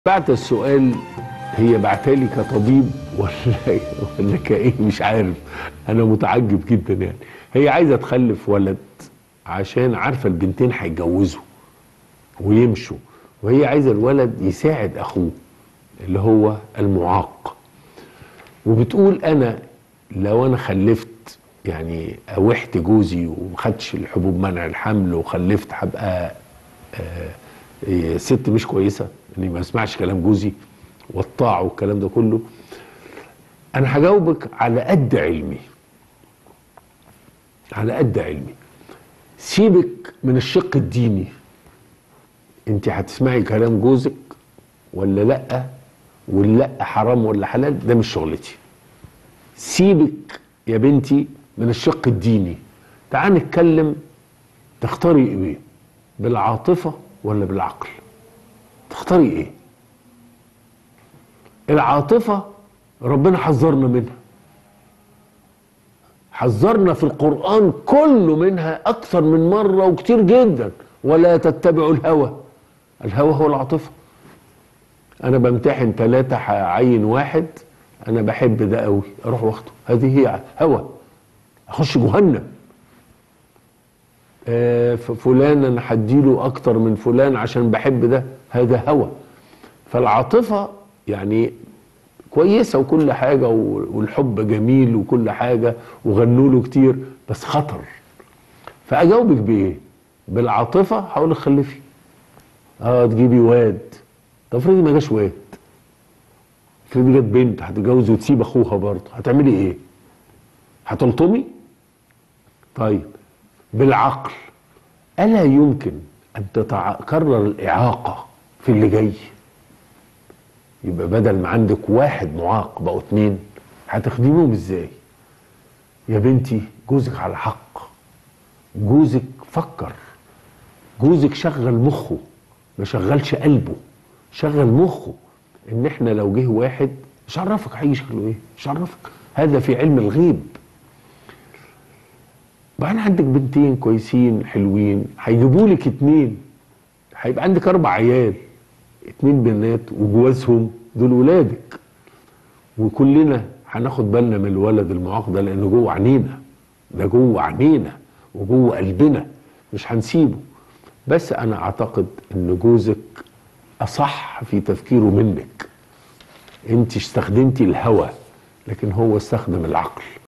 بعت السؤال هي بعتالي كطبيب ولا ولا كايه مش عارف انا متعجب جدا يعني هي عايزه تخلف ولد عشان عارفه البنتين هيتجوزوا ويمشوا وهي عايزه الولد يساعد اخوه اللي هو المعاق وبتقول انا لو انا خلفت يعني اوحت جوزي ومخدش الحبوب منع الحمل وخلفت هبقى آه، إيه، ست مش كويسه اني ما اسمعش كلام جوزي والطاعه والكلام ده كله انا هجاوبك على قد علمي على قد علمي سيبك من الشق الديني انت هتسمعي كلام جوزك ولا لا واللا حرام ولا حلال ده مش شغلتي سيبك يا بنتي من الشق الديني تعال نتكلم تختاري ايه بالعاطفه ولا بالعقل تختاري ايه العاطفه ربنا حذرنا منها حذرنا في القرآن كله منها أكثر من مرة وكتير جدا ولا تتبعوا الهوى الهوى هو العاطفة أنا بمتحن ثلاثة هعين واحد أنا بحب ده قوي أروح واخده هذه هي هوى أخش جهنم آه، ف- فلان أنا هديله أكتر من فلان عشان بحب ده هذا هوى فالعاطفة يعني كويسه وكل حاجه و- والحب جميل وكل حاجه وغنوا له كتير بس خطر فاجاوبك بايه؟ بالعاطفه هقول لك خلفي اه تجيبي واد طب افرضي ما جاش واد افرضي جت بنت هتتجوز وتسيب اخوها برضه هتعملي ايه؟ هتلطمي؟ طيب بالعقل الا يمكن ان تتكرر الاعاقه في اللي جاي؟ يبقى بدل ما عندك واحد معاق بقوا اتنين هتخدميهم ازاي يا بنتي جوزك على حق جوزك فكر جوزك شغل مخه ما شغلش قلبه شغل مخه ان احنا لو جه واحد مش عرفك هيجي شكله ايه مش عرفك هذا في علم الغيب بعدين عندك بنتين كويسين حلوين هيجيبوا لك اتنين هيبقى عندك اربع عيال اتنين بنات وجوازهم دول ولادك وكلنا هناخد بالنا من الولد المعاق ده لانه جوه عينينا ده جوه عينينا وجوه قلبنا مش هنسيبه بس انا اعتقد ان جوزك اصح في تفكيره منك انت استخدمتي الهوى لكن هو استخدم العقل